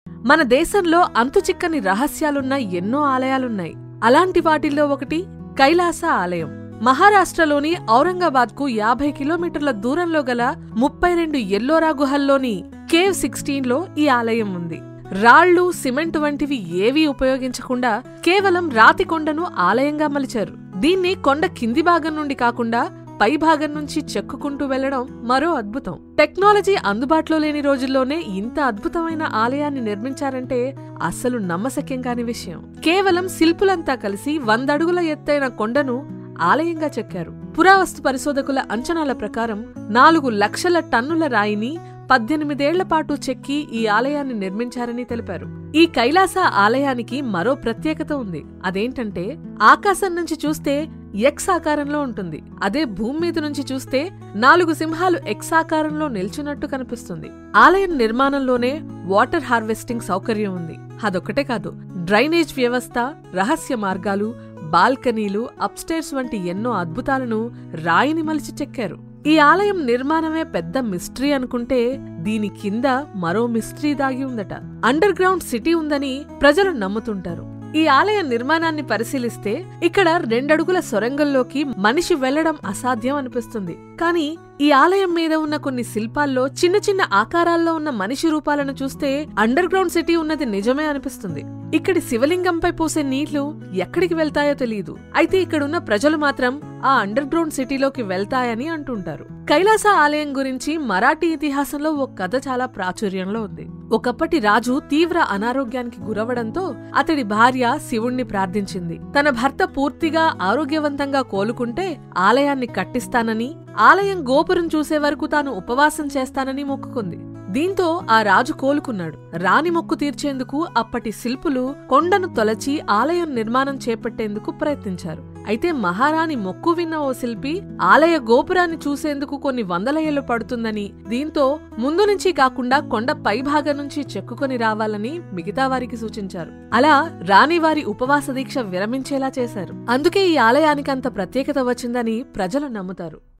మన దేశంలో అంతుచిక్కని రహస్యాలున్న ఎన్నో ఆలయాలున్నాయి అలాంటి వాటిల్లో ఒకటి కైలాస ఆలయం మహారాష్ట్రలోని ఔరంగాబాద్కు యాభై కిలోమీటర్ల దూరంలో గల ముప్పై రెండు ఎల్లోరా గుహల్లోని కేవ్ సిక్స్టీన్లో ఈ ఆలయం ఉంది రాళ్లు సిమెంట్ వంటివి ఏవీ ఉపయోగించకుండా కేవలం రాతి కొండను ఆలయంగా మలిచారు దీన్ని కొండ కింది భాగం నుండి కాకుండా పై భాగం నుంచి చెక్కుకుంటూ వెళ్లడం మరో అద్భుతం టెక్నాలజీ అందుబాటులో లేని రోజుల్లోనే ఇంత అద్భుతమైన ఆలయాన్ని నిర్మించారంటే అస్సలు నమ్మశక్యం కాని విషయం కేవలం శిల్పులంతా కలిసి వందడుగుల ఎత్తైన కొండను ఆలయంగా చెక్కారు పురావస్తు పరిశోధకుల అంచనాల ప్రకారం నాలుగు లక్షల టన్నుల రాయిని పద్దెనిమిదేళ్ల పాటు చెక్కి ఈ ఆలయాన్ని నిర్మించారని తెలిపారు ఈ కైలాస ఆలయానికి మరో ప్రత్యేకత ఉంది అదేంటంటే ఆకాశం నుంచి చూస్తే ఎక్స్ ఆకారంలో ఉంటుంది అదే భూమి మీద నుంచి చూస్తే నాలుగు సింహాలు ఎక్స్ ఆకారంలో నిల్చున్నట్టు కనిపిస్తుంది ఆలయం నిర్మాణంలోనే వాటర్ హార్వెస్టింగ్ సౌకర్యం ఉంది అదొక్కటే కాదు డ్రైనేజ్ వ్యవస్థ రహస్య మార్గాలు బాల్కనీలు అప్స్టేర్స్ వంటి ఎన్నో అద్భుతాలను రాయిని మలిచి చెక్కారు ఈ ఆలయం నిర్మాణమే పెద్ద మిస్టరీ అనుకుంటే దీని కింద మరో మిస్టరీ దాగి ఉందట అండర్ గ్రౌండ్ సిటీ ఉందని ప్రజలు నమ్ముతుంటారు ఈ ఆలయ నిర్మాణాన్ని పరిశీలిస్తే ఇక్కడ రెండడుగుల సొరంగంలోకి మనిషి వెళ్లడం అసాధ్యం అనిపిస్తుంది కానీ ఈ ఆలయం మీద ఉన్న కొన్ని శిల్పాల్లో చిన్న చిన్న ఆకారాల్లో ఉన్న మనిషి రూపాలను చూస్తే అండర్ గ్రౌండ్ సిటీ ఉన్నది నిజమే అనిపిస్తుంది ఇక్కడి శివలింగంపై పోసే నీళ్లు ఎక్కడికి వెళ్తాయో తెలియదు అయితే ఇక్కడున్న ప్రజలు మాత్రం ఆ అండర్ గ్రౌండ్ సిటీలోకి వెళ్తాయని అంటుంటారు కైలాస ఆలయం గురించి మరాఠీ ఇతిహాసంలో ఓ కథ చాలా ప్రాచుర్యంలో ఉంది ఒకప్పటి రాజు తీవ్ర అనారోగ్యానికి గురవడంతో అతడి భార్య శివుణ్ణి ప్రార్థించింది తన భర్త పూర్తిగా ఆరోగ్యవంతంగా కోలుకుంటే ఆలయాన్ని కట్టిస్తానని ఆలయం గోపురం చూసే వరకు తాను ఉపవాసం చేస్తానని మొక్కుకుంది దీంతో ఆ రాజు కోలుకున్నాడు రాణి మొక్కు తీర్చేందుకు అప్పటి శిల్పులు కొండను తొలచి ఆలయం నిర్మాణం చేపట్టేందుకు ప్రయత్నించారు అయితే మహారాణి మొక్కు విన్న ఓ శిల్పి ఆలయ గోపురాన్ని చూసేందుకు కొన్ని వందల ఏళ్లు పడుతుందని దీంతో ముందు నుంచి కాకుండా కొండ పైభాగం నుంచి చెక్కుకొని రావాలని మిగతా వారికి సూచించారు అలా రాణి వారి ఉపవాస దీక్ష విరమించేలా చేశారు అందుకే ఈ ఆలయానికి అంత ప్రత్యేకత వచ్చిందని ప్రజలు నమ్ముతారు